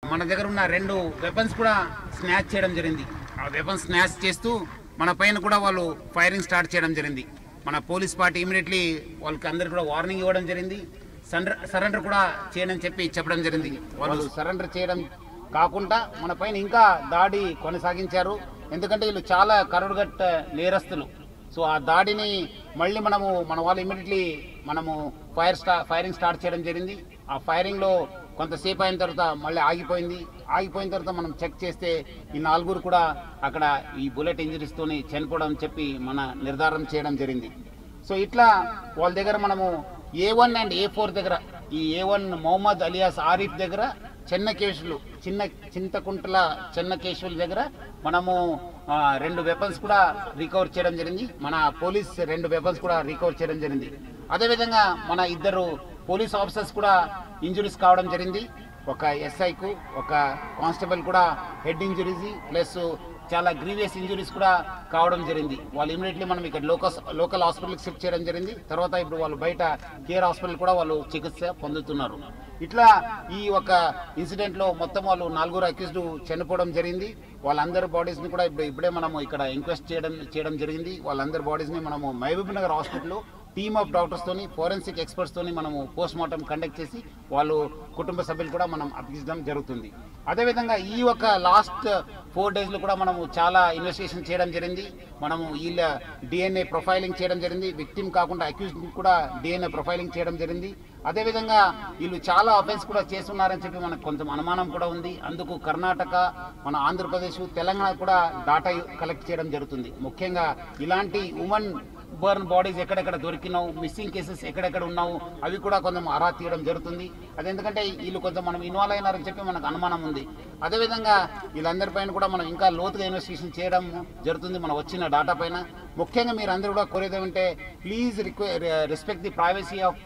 మన దగ్గర ఉన్న రెండు వెపన్స్ కూడా స్నాచ్ చేయడం జరిగింది ఆ వెపన్స్ స్నాచ్ చేస్తూ మన పైన కూడా వాళ్ళు ఫైరింగ్ స్టార్ట్ చేయడం జరిగింది మన పోలీస్ పార్టీ ఇమీడియట్లీ వాళ్ళకి అందరికి కూడా వార్నింగ్ ఇవ్వడం జరిగింది సరెండర్ సరెండర్ కూడా చేయని చెప్పి చెప్పడం జరిగింది వాళ్ళు సరెండర్ చేయడం కాకుండా మన పైన ఇంకా దాడి కొనసాగించారు ఎందుకంటే వీళ్ళు చాలా కరుడుగట్ట నేరస్తులు సో ఆ దాడిని మళ్ళీ మనము మన వాళ్ళు ఇమీడియట్లీ మనము ఫైర్ స్టా ఫైరింగ్ స్టార్ట్ చేయడం జరిగింది ఆ ఫైరింగ్లో కొంతసేపు అయిన తర్వాత మళ్ళీ ఆగిపోయింది ఆగిపోయిన తర్వాత మనం చెక్ చేస్తే ఈ నలుగురు కూడా అక్కడ ఈ బుల్లెట్ ఇంజరీస్తోని చనిపోవడం చెప్పి మన నిర్ధారణ చేయడం జరిగింది సో ఇట్లా వాళ్ళ దగ్గర మనము A one and A four దగ్గర ఈ A one Mohammed alias Arif దగ్గర చిన్న కేసులు చిన్న చింతకుంటల చిన్న కేసుల దగ్గర మనము ఆ, రెండు వెపన్స్ కూడా రికవర్ చేయడం జరిగింది మన పోలీస్ రెండు వెపన్స్ కూడా రికవర్ చేయడం జరిగింది అదేవిధంగా మన ఇద్దరు పోలీస్ ఆఫీసర్స్ కూడా ఇంజురీస్ కావడం జరిగింది ఒక ఎస్ఐకు ఒక కానిస్టేబుల్ కూడా హెడ్ ఇంజురీస్ ప్లస్ చాలా గ్రీవియస్ ఇంజురీస్ కూడా కావడం జరిగింది వాళ్ళు ఇమీడియట్లీ మనం ఇక్కడ లోకల్ లోకల్ హాస్పిటల్కి షిఫ్ట్ చేయడం జరిగింది తర్వాత ఇప్పుడు వాళ్ళు బయట కేర్ హాస్పిటల్ కూడా వాళ్ళు చికిత్స పొందుతున్నారు ఇట్లా ఈ ఒక ఇన్సిడెంట్ లో మొత్తం వాళ్ళు నలుగురు అక్యూజ్డ్ చనిపోవడం జరిగింది వాళ్ళందరి బాడీస్ ని కూడా ఇప్పుడు ఇప్పుడే మనము ఇక్కడ ఎంక్వెస్ట్ చేయడం చేయడం జరిగింది వాళ్ళందరి బాడీస్ ని మనము మహబూబ్ నగర్ హాస్పిటల్లో టీమ్ ఆఫ్ డాక్టర్స్ తోని ఫోరెన్సిక్ ఎక్స్పర్ట్స్ తోని మనము పోస్ట్ మార్టం కండక్ట్ చేసి వాళ్ళు కుటుంబ సభ్యులు కూడా మనం అప్పగించడం జరుగుతుంది అదేవిధంగా ఈ ఒక లాస్ట్ ఫోర్ డేస్ లో కూడా మనము చాలా ఇన్వెస్టిగేషన్ చేయడం జరిగింది మనము వీళ్ళ డిఎన్ఏ ప్రొఫైలింగ్ చేయడం జరిగింది విక్టిమ్ కాకుండా అక్యూజ్ కూడా డిఎన్ఏ ప్రొఫైలింగ్ చేయడం జరిగింది అదేవిధంగా వీళ్ళు చాలా అఫెన్స్ కూడా చేస్తున్నారని చెప్పి మనకు కొంచెం అనుమానం కూడా ఉంది అందుకు కర్ణాటక మన ఆంధ్రప్రదేశ్ తెలంగాణ కూడా డాటా కలెక్ట్ చేయడం జరుగుతుంది ముఖ్యంగా ఇలాంటి ఉమెన్ బర్న్ బాడీస్ ఎక్కడెక్కడ దొరికినావు మిస్సింగ్ కేసెస్ ఎక్కడెక్కడ ఉన్నావు అవి కూడా కొంచెం ఆరా తీయడం జరుగుతుంది అది ఎందుకంటే వీళ్ళు కొంచెం మనం ఇన్వాల్వ్ అయినారని చెప్పి మనకు అనుమానం ఉంది అదేవిధంగా వీళ్ళందరిపైన కూడా మనం ఇంకా లోతుగా ఇన్వెస్టిగేషన్ చేయడం జరుగుతుంది మన వచ్చిన డాటా పైన ముఖ్యంగా మీరు అందరూ కూడా కోరేది ఏమంటే ప్లీజ్ రిక్వె respect the privacy of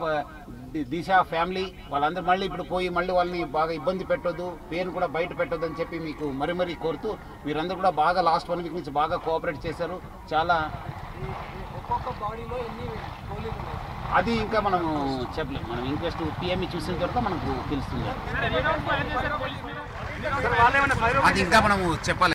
Disha family వాళ్ళందరూ మళ్ళీ ఇప్పుడు పోయి మళ్ళీ వాళ్ళని బాగా ఇబ్బంది పెట్టొద్దు పేరు కూడా బయట పెట్టొద్దు అని చెప్పి మీకు మరీ మరీ కోరుతూ మీరందరూ కూడా బాగా లాస్ట్ వన్ వీక్ నుంచి బాగా కోఆపరేట్ చేశారు చాలా ఒక్కొక్క బాడీలో ఎన్ని గోళీలు ఉన్నాయి అది ఇంకా మనము చెప్పలేము మనం ఇంట్రెస్ట్ పిఎంఈ చూసిన తర్వాత మనకు తెలుస్తుంది అది ఇంకా మనము చెప్పాలి